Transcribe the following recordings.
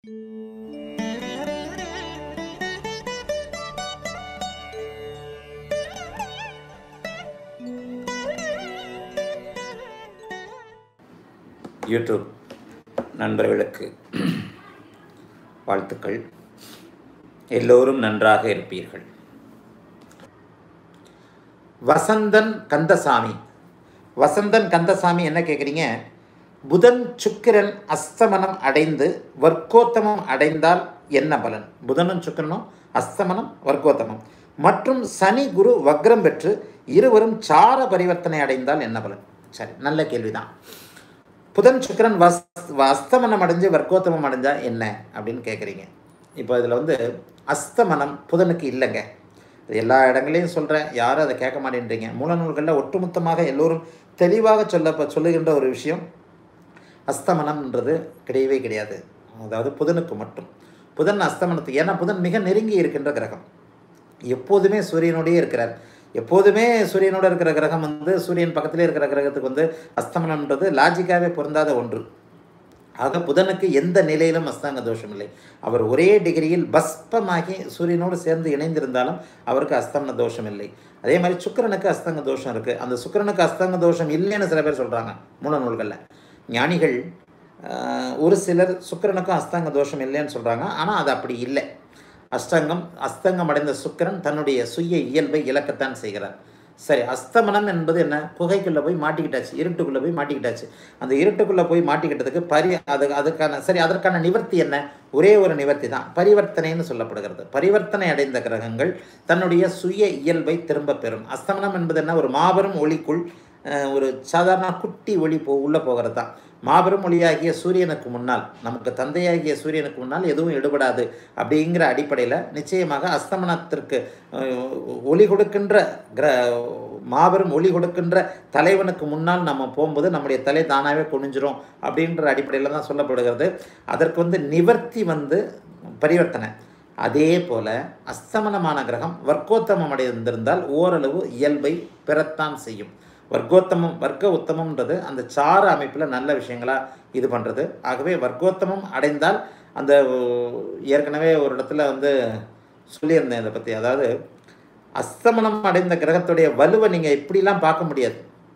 YouTube நண்பர்களுக்கு வாழ்த்துக்கள் எல்லோரும் நன்றாக இருப்பீர்கள் வசந்தன் கந்தசாமி வசந்தன் கந்தசாமி என்ன கேட்குறீங்க புதன் சுக்கிரன் அஸ்தமனம் அடைந்து வர்க்கோத்தமம் அடைந்தால் என்ன பலன் புதனும் சுக்கிரனும் அஸ்தமனம் வர்க்கோத்தமம் மற்றும் சனி குரு வக்ரம் பெற்று இருவரும் சார பரிவர்த்தனை அடைந்தால் என்ன பலன் சரி நல்ல கேள்விதான் புதன் சுக்கிரன் வஸ் அஸ்தமனம் அடைஞ்சு வர்க்கோத்தமம் அடைஞ்சா என்ன அப்படின்னு கேட்குறீங்க இப்போ இதில் வந்து அஸ்தமனம் புதனுக்கு இல்லைங்க இது எல்லா இடங்களையும் சொல்கிறேன் யாரும் அதை கேட்க மாட்டேன்றீங்க மூல நூல்களில் ஒட்டுமொத்தமாக எல்லோரும் தெளிவாக சொல்ல சொல்லுகின்ற ஒரு விஷயம் அஸ்தமனம்ன்றது கிடையவே கிடையாது அதாவது புதனுக்கு மட்டும் புதன் அஸ்தமனத்துக்கு ஏன்னா புதன் மிக நெருங்கி இருக்கின்ற கிரகம் எப்போதுமே சூரியனோடயே இருக்கிறார் எப்போதுமே சூரியனோட இருக்கிற கிரகம் வந்து சூரியன் பக்கத்திலே இருக்கிற கிரகத்துக்கு வந்து அஸ்தமனம்ன்றது லாஜிக்காகவே பொருந்தாத ஒன்று ஆக புதனுக்கு எந்த நிலையிலும் அஸ்தாங்க தோஷம் இல்லை அவர் ஒரே டிகிரியில் பஸ்பமாகி சூரியனோடு சேர்ந்து இணைந்திருந்தாலும் அவருக்கு அஸ்தமன தோஷம் இல்லை அதே மாதிரி சுக்கிரனுக்கு அஸ்தங்க தோஷம் இருக்குது அந்த சுக்கிரனுக்கு அஸ்தங்க தோஷம் இல்லைன்னு சில பேர் சொல்கிறாங்க மூல நூல்களில் ஞானிகள் ஆஹ், ஒரு சிலர் சுக்கிரனுக்கும் அஸ்தங்க தோஷம் இல்லைன்னு சொல்கிறாங்க ஆனால் அது அப்படி இல்லை அஷ்டங்கம் அஸ்தங்கம் அடைந்த சுக்கிரன் தன்னுடைய சுய இயல்பை இழக்கத்தான் செய்கிறார் சரி அஸ்தமனம் என்பது என்ன குகைக்குள்ளே போய் மாட்டிக்கிட்டாச்சு இருட்டுக்குள்ளே போய் மாட்டிக்கிட்டாச்சு அந்த இருட்டுக்குள்ளே போய் மாட்டிக்கிட்டதுக்கு பரி அது அதுக்கான சரி அதற்கான நிவர்த்தி என்ன ஒரே ஒரு நிவர்த்தி தான் பரிவர்த்தனைன்னு சொல்லப்படுகிறது பரிவர்த்தனை அடைந்த கிரகங்கள் தன்னுடைய சுய இயல்பை திரும்ப பெறும் அஸ்தமனம் என்பது என்ன ஒரு மாபெரும் ஒளிக்குள் அஹ், ஒரு சாதாரண குட்டி ஒளி போ உள்ளே போகிறது தான் மாபெரும் ஒளியாகிய சூரியனுக்கு முன்னால் நமக்கு தந்தையாகிய சூரியனுக்கு முன்னால் எதுவும் எடுபடாது அப்படிங்கிற அடிப்படையில் நிச்சயமாக அஸ்தமனத்திற்கு அஹ், ஒளி கொடுக்கின்ற கிர மாபெரும் ஒளி கொடுக்கின்ற தலைவனுக்கு முன்னால் நம்ம போகும்போது நம்முடைய தலை தானாகவே குனிஞ்சிரும் அப்படின்ற அடிப்படையில் தான் சொல்லப்படுகிறது அதற்கு வந்து நிவர்த்தி வந்து பரிவர்த்தனை அதே போல் அஸ்தமனமான கிரகம் வர்க்கோத்தமம் அடைந்திருந்தால் ஓரளவு இயல்பை பெறத்தான் செய்யும் வர்க்கோத்தமம் வர்க்க உத்தமம்ன்றது அந்த சார அமைப்பில் நல்ல விஷயங்களாக இது பண்ணுறது ஆகவே வர்க்கோத்தமம் அடைந்தால் அந்த அஹ், ஏற்கனவே ஒரு இடத்துல வந்து சொல்லியிருந்தேன் இதை பற்றி அதாவது அஸ்தமனம் அடைந்த கிரகத்துடைய வலுவை நீங்கள் இப்படிலாம் பார்க்க முடியாது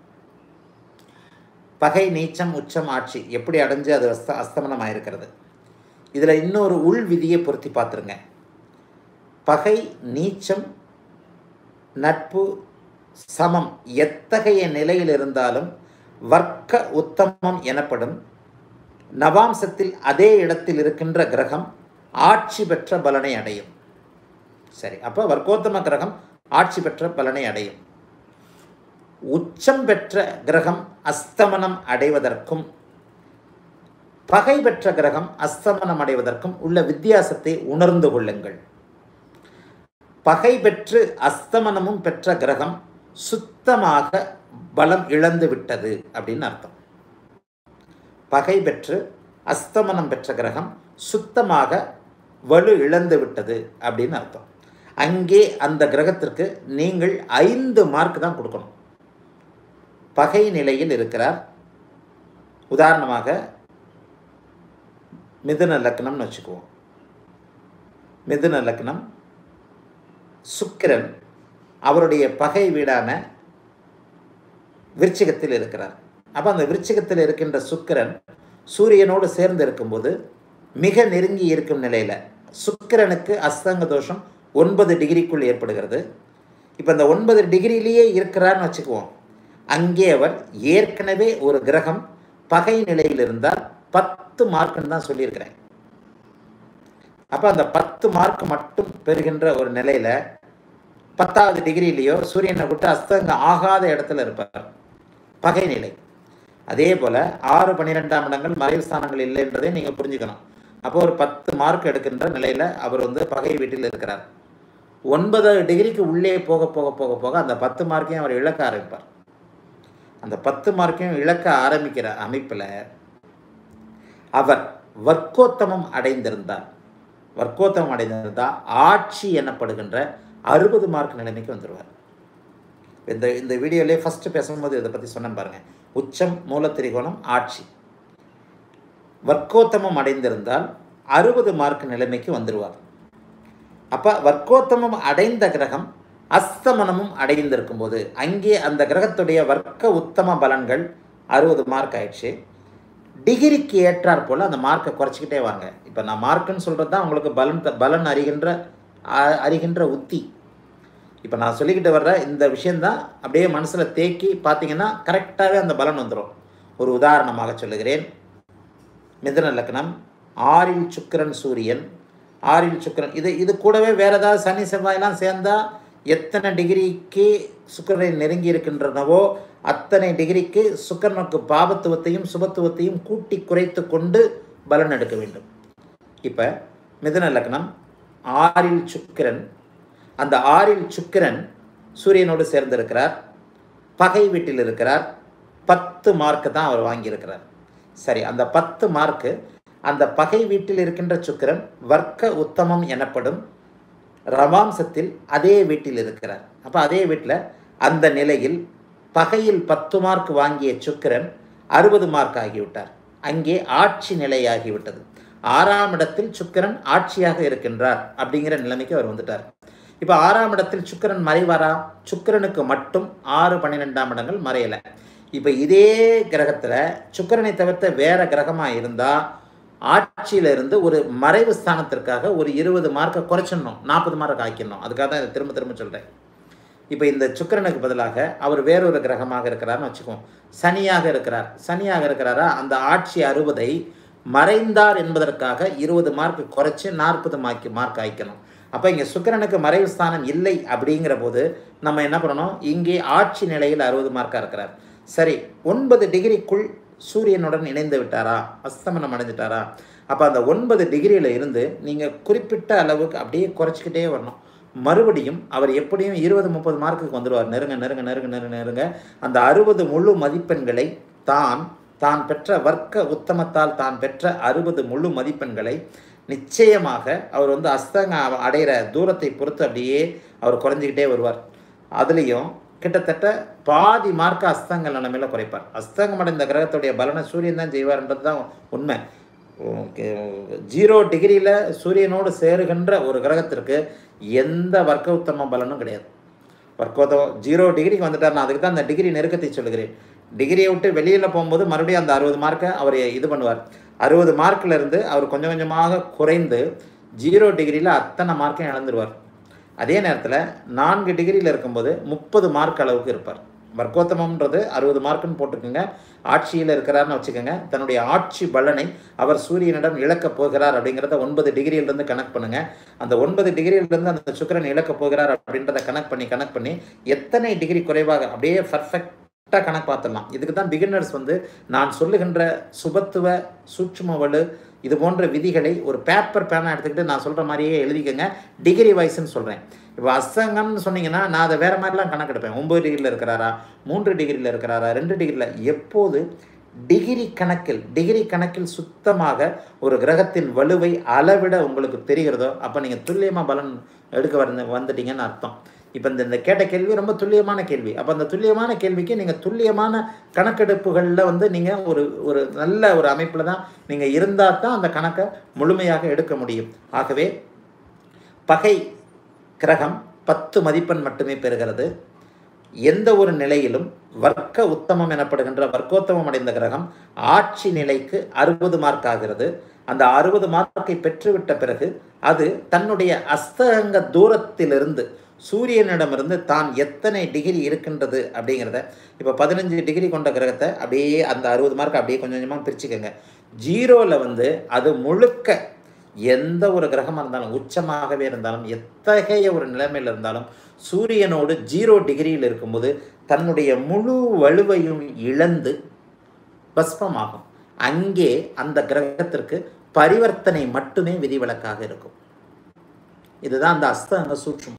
பகை நீச்சம் உச்சம் ஆட்சி எப்படி அடைஞ்சு அது அஸ்த அஸ்தமனம் ஆயிருக்கிறது இதில் இன்னொரு உள் விதியை பொருத்தி பார்த்துருங்க பகை நீச்சம் நட்பு சமம் எத்தகைய நிலையில் இருந்தாலும் வர்க்க உத்தமம் எனப்படும் நவாம்சத்தில் அதே இடத்தில் இருக்கின்ற கிரகம் ஆட்சி பெற்ற பலனை அடையும் சரி அப்போ வர்க்கோத்தம கிரகம் ஆட்சி பெற்ற பலனை அடையும் உச்சம் பெற்ற கிரகம் அஸ்தமனம் அடைவதற்கும் பகை பெற்ற கிரகம் அஸ்தமனம் அடைவதற்கும் உள்ள வித்தியாசத்தை உணர்ந்து கொள்ளுங்கள் பகை பெற்று அஸ்தமனமும் பெற்ற கிரகம் சுத்தமாக பலம் இழந்து விட்டது அப்படின்னு அர்த்தம் பகை பெற்று அஸ்தமனம் பெற்ற கிரகம் சுத்தமாக வலு இழந்து விட்டது அப்படின்னு அர்த்தம் அங்கே அந்த கிரகத்திற்கு நீங்கள் ஐந்து மார்க் தான் கொடுக்கணும் பகை நிலையில் இருக்கிறார் உதாரணமாக மிதுன லக்னம்னு வச்சுக்குவோம் மிதுன லக்னம் சுக்கிரன் அவருடைய பகை வீடான விருச்சிகத்தில் இருக்கிறார் அப்போ அந்த விருச்சிகத்தில் இருக்கின்ற சுக்கிரன் சூரியனோடு சேர்ந்து இருக்கும்போது மிக நெருங்கி இருக்கும் நிலையில் சுக்கிரனுக்கு அஸ்தங்க தோஷம் ஒன்பது டிகிரிக்குள் ஏற்படுகிறது இப்போ இந்த ஒன்பது டிகிரிலேயே இருக்கிறார்னு வச்சுக்குவோம் அங்கே அவர் ஏற்கனவே ஒரு கிரகம் பகை நிலையில் இருந்தால் பத்து மார்க்குன்னு தான் சொல்லியிருக்கிறேன் அப்போ அந்த பத்து மார்க் மட்டும் பெறுகின்ற ஒரு நிலையில் பத்தாவது டிகிரிலேயோ சூரியனை விட்டு அஸ்தங்க ஆகாத இடத்துல இருப்பார் பகை நிலை அதே போல் ஆறு பன்னிரெண்டாம் இடங்கள் மறைவு ஸ்தானங்கள் இல்லைன்றதை நீங்கள் புரிஞ்சுக்கணும் அப்போ ஒரு பத்து மார்க் எடுக்கின்ற நிலையில் அவர் வந்து பகை வீட்டில் இருக்கிறார் ஒன்பது டிகிரிக்கு உள்ளே போக போக போக போக அந்த பத்து மார்க்கையும் அவர் இழக்க ஆரம்பிப்பார் அந்த பத்து மார்க்கையும் இழக்க ஆரம்பிக்கிற அமைப்பில் அவர் வர்க்கோத்தமம் அடைந்திருந்தார் வர்க்கோத்தமம் அடைந்திருந்தால் ஆட்சி எனப்படுகின்ற அறுபது மார்க் நிலைமைக்கு வந்துடுவார் இந்த இந்த வீடியோலேயே ஃபஸ்ட்டு பேசும்போது இதை பற்றி சொன்னேன் பாருங்கள் உச்சம் மூலத்திரிகோணம் ஆட்சி வர்க்கோத்தமம் அடைந்திருந்தால் அறுபது மார்க் நிலைமைக்கு வந்துடுவார் அப்போ வர்க்கோத்தமம் அடைந்த கிரகம் அஸ்தமனமும் அடைந்திருக்கும் போது அங்கே அந்த கிரகத்துடைய வர்க்க உத்தம பலன்கள் அறுபது மார்க் ஆயிடுச்சு டிகிரிக்கு ஏற்றாற் போல் அந்த மார்க்கை குறைச்சிக்கிட்டே வாங்க இப்போ நான் மார்க்குன்னு சொல்கிறது தான் உங்களுக்கு பலன் த- பலன் அறிகின்ற அ- அறிகின்ற உத்தி இப்போ நான் சொல்லிக்கிட்டு வர்ற இந்த விஷயந்தான் அப்படியே மனசில் தேக்கி பார்த்தீங்கன்னா கரெக்டாகவே அந்த பலன் வந்துடும் ஒரு உதாரணமாக சொல்லுகிறேன் மிதுன லக்னம் ஆறில் சுக்கிரன் சூரியன் ஆறில் சுக்கிரன் இது இது கூடவே வேற ஏதாவது சனி செவ்வாயெல்லாம் சேர்ந்தா எத்தனை டிகிரிக்கு சுக்கிரனை நெருங்கி இருக்கின்றனவோ அத்தனை டிகிரிக்கு சுக்கிரனுக்கு பாபத்துவத்தையும் சுபத்துவத்தையும் கூட்டி குறைத்து கொண்டு பலன் எடுக்க வேண்டும் இப்போ மிதுன லக்னம் ஆறில் சுக்கிரன் அந்த ஆறில் சுக்கிரன் சூரியனோடு சேர்ந்திருக்கிறார் பகை வீட்டில் இருக்கிறார் பத்து மார்க்கு தான் அவர் வாங்கியிருக்கிறார் சரி அந்த பத்து மார்க்கு அந்த பகை வீட்டில் இருக்கின்ற சுக்கிரன் வர்க்க உத்தமம் எனப்படும் ரவாம்சத்தில் அதே வீட்டில் இருக்கிறார் அப்போ அதே வீட்டில் அந்த நிலையில் பகையில் பத்து மார்க் வாங்கிய சுக்கிரன் அறுபது மார்க் ஆகிவிட்டார் அங்கே ஆட்சி நிலையாகிவிட்டது ஆறாம் இடத்தில் சுக்கிரன் ஆட்சியாக இருக்கின்றார் அப்படிங்கிற நிலைமைக்கு அவர் வந்துட்டார் இப்போ ஆறாம் இடத்தில் சுக்கிரன் மறைவாரா சுக்கிரனுக்கு மட்டும் ஆறு பன்னிரெண்டாம் இடங்கள் மறையலை இப்போ இதே கிரகத்தில் சுக்கிரனை தவிர்த்த வேற கிரகமாக இருந்தால் ஆட்சியில இருந்து ஒரு மறைவு ஸ்தானத்திற்காக ஒரு இருபது மார்க்கை குறைச்சிடணும் நாற்பது மார்க் ஆக்கிடணும் அதுக்காக தான் இதை திரும்ப திரும்ப சொல்கிறேன் இப்போ இந்த சுக்கிரனுக்கு பதிலாக அவர் வேறொரு கிரகமாக இருக்கிறார்னு வச்சுக்குவோம் சனியாக இருக்கிறார் சனியாக இருக்கிறாரா அந்த ஆட்சி அறுபதை மறைந்தார் என்பதற்காக இருபது மார்க் குறைச்சி நாற்பது மார்க் மார்க் ஆய்க்கணும் அப்போ இங்கே சுக்கிரனுக்கு மறைவு ஸ்தானம் இல்லை அப்படிங்கிற போது நம்ம என்ன பண்ணணும் இங்கே ஆட்சி நிலையில் அறுபது மார்க்காக இருக்கிறார் சரி ஒன்பது டிகிரிக்குள் சூரியனுடன் இணைந்து விட்டாரா அஸ்தமனம் அடைஞ்சிட்டாரா அப்போ அந்த ஒன்பது டிகிரியில் இருந்து நீங்கள் குறிப்பிட்ட அளவுக்கு அப்படியே குறைச்சிக்கிட்டே வரணும் மறுபடியும் அவர் எப்படியும் இருபது முப்பது மார்க்குக்கு வந்துடுவார் நெருங்க நெருங்க நெருங்க நெருங்க நெருங்க அந்த அறுபது முழு மதிப்பெண்களை தான் தான் பெற்ற வர்க்க உத்தமத்தால் தான் பெற்ற அறுபது முழு மதிப்பெண்களை நிச்சயமாக அவர் வந்து அஸ்தங்க அடைகிற தூரத்தை பொறுத்து அப்படியே அவர் குறைஞ்சிக்கிட்டே வருவார் அதுலேயும் கிட்டத்தட்ட பாதி மார்க்க அஸ்தங்கள் நிலைமையில் குறைப்பார் அஸ்தங்கம் அடைந்த கிரகத்துடைய பலனை சூரியன் தான் செய்வார்ன்றது தான் உண்மை ஓகே. ஜீரோ டிகிரியில் சூரியனோடு சேருகின்ற ஒரு கிரகத்திற்கு எந்த வர்க்க உத்தம பலனும் கிடையாது வர்க்கோத்தம் ஜீரோ டிகிரிக்கு வந்துட்டார் நான் அதுக்கு தான் அந்த டிகிரி நெருக்கத்தை சொல்லுகிறேன் டிகிரியை விட்டு வெளியில் போகும்போது மறுபடியும் அந்த அறுபது மார்க்கை அவர் இது பண்ணுவார் அறுபது மார்க்கில் இருந்து அவர் கொஞ்சம் கொஞ்சமாக குறைந்து ஜீரோ டிகிரியில் அத்தனை மார்க்கையும் இழந்துருவார் அதே நேரத்தில் நான்கு டிகிரியில் இருக்கும்போது முப்பது மார்க் அளவுக்கு இருப்பார் வர்க்கோத்தமம்ன்றது அறுபது மார்க்குன்னு போட்டுக்கோங்க ஆட்சியில் இருக்கிறார்னு வச்சுக்கோங்க தன்னுடைய ஆட்சி பலனை அவர் சூரியனிடம் இழக்கப் போகிறார் அப்படிங்கிறத ஒன்பது டிகிரியிலிருந்து கணக்கு பண்ணுங்க அந்த ஒன்பது டிகிரியிலிருந்து அந்த சுக்கிரன் இழக்கப் போகிறார் அப்படின்றத கணக்கு பண்ணி கணக்கு பண்ணி எத்தனை டிகிரி குறைவாக அப்படியே பர்ஃபெக்டாக கணக்கு பார்த்துடலாம் இதுக்கு தான் பிகினர்ஸ் வந்து நான் சொல்லுகின்ற சுபத்துவ சூட்சும வலு இது போன்ற விதிகளை ஒரு பேப்பர் பேனா எடுத்துக்கிட்டு நான் சொல்கிற மாதிரியே எழுதிக்கங்க டிகிரி வைஸ்ன்னு சொல்கிறேன் இப்போ அஸ்தங்கம்னு சொன்னீங்கன்னா நான் அதை வேறு மாதிரிலாம் கணக்கெடுப்பேன் ஒம்பது டிகிரியில் இருக்கிறாரா மூன்று டிகிரியில் இருக்கிறாரா ரெண்டு டிகிரியில் எப்போது டிகிரி கணக்கில் டிகிரி கணக்கில் சுத்தமாக ஒரு கிரகத்தின் வலுவை அளவிட உங்களுக்கு தெரிகிறதோ அப்போ நீங்கள் துல்லியமாக பலன் எடுக்க வந்து வந்துட்டீங்கன்னு அர்த்தம் இப்போ இந்த இந்த கேட்ட கேள்வி ரொம்ப துல்லியமான கேள்வி அப்போ அந்த துல்லியமான கேள்விக்கு நீங்கள் துல்லியமான கணக்கெடுப்புகளில் வந்து நீங்கள் ஒரு ஒரு நல்ல ஒரு அமைப்பில் தான் நீங்கள் இருந்தால் தான் அந்த கணக்கை முழுமையாக எடுக்க முடியும் ஆகவே பகை கிரகம் பத்து மதிப்பெண் மட்டுமே பெறுகிறது எந்த ஒரு நிலையிலும் வர்க்க உத்தமம் எனப்படுகின்ற வர்க்கோத்தமம் அடைந்த கிரகம் ஆட்சி நிலைக்கு அறுபது மார்க் ஆகிறது அந்த அறுபது மார்க்கை பெற்றுவிட்ட பிறகு அது தன்னுடைய அஸ்தங்க தூரத்திலிருந்து சூரியனிடமிருந்து தான் எத்தனை டிகிரி இருக்கின்றது அப்படிங்கிறத இப்போ பதினஞ்சு டிகிரி கொண்ட கிரகத்தை அப்படியே அந்த அறுபது மார்க் அப்படியே கொஞ்சம் கொஞ்சமாக பிரிச்சுக்கோங்க ஜீரோவில் வந்து அது முழுக்க எந்த ஒரு கிரகமாக இருந்தாலும் உச்சமாகவே இருந்தாலும் எத்தகைய ஒரு நிலைமையில் இருந்தாலும் சூரியனோடு ஜீரோ டிகிரியில் இருக்கும்போது தன்னுடைய முழு வலுவையும் இழந்து பஸ்பமாகும் அங்கே அந்த கிரகத்திற்கு பரிவர்த்தனை மட்டுமே விதிவிலக்காக இருக்கும் இதுதான் அந்த அஸ்தங்க சூட்சம்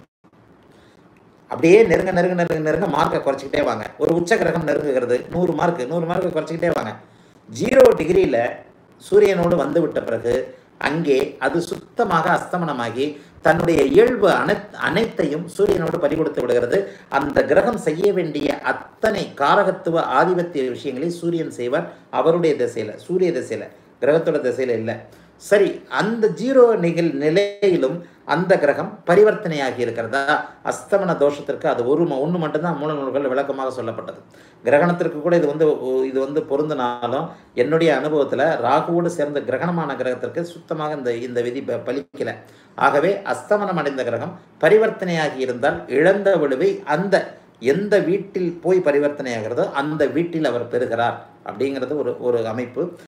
அப்படியே நெருங்க நெருங்க நெருங்க நெருங்க மார்க்கை குறைச்சிக்கிட்டே வாங்க ஒரு உச்ச கிரகம் நெருங்குகிறது நூறு மார்க் நூறு மார்க்கை குறைச்சிக்கிட்டே வாங்க ஜீரோ டிகிரியில் சூரியனோடு வந்து விட்ட பிறகு அங்கே அது சுத்தமாக அஸ்தமனமாகி தன்னுடைய இயல்பு அனை அனைத்தையும் சூரியனோடு பறிகொடுத்து விடுகிறது அந்த கிரகம் செய்ய வேண்டிய அத்தனை காரகத்துவ ஆதிபத்திய விஷயங்களை சூரியன் செய்வார் அவருடைய திசையில் சூரிய திசையில் கிரகத்தோட திசையில் இல்லை சரி அந்த ஜீரோ நிகழ் நிலையிலும் அந்த கிரகம் பரிவர்த்தனையாகி இருக்கிறதா அஸ்தமன தோஷத்திற்கு அது ஒரு ம- ஒன்று மட்டும்தான் மூல நூல்கள் விளக்கமாக சொல்லப்பட்டது கிரகணத்திற்கு கூட இது வந்து ஒ- இது வந்து பொருந்தினாலும் என்னுடைய அனுபவத்தில் ராகுவோடு சேர்ந்த கிரகணமான கிரகத்திற்கு சுத்தமாக இந்த இந்த விதி ப- பலிக்கல ஆகவே அஸ்தமனம் அடைந்த கிரகம் பரிவர்த்தனையாகி இருந்தால் இழந்த விடுவை அந்த எந்த வீட்டில் போய் பரிவர்த்தனையாகிறதோ அந்த வீட்டில் அவர் பெறுகிறார் அப்படிங்கிறது ஒரு ஒரு அமைப்பு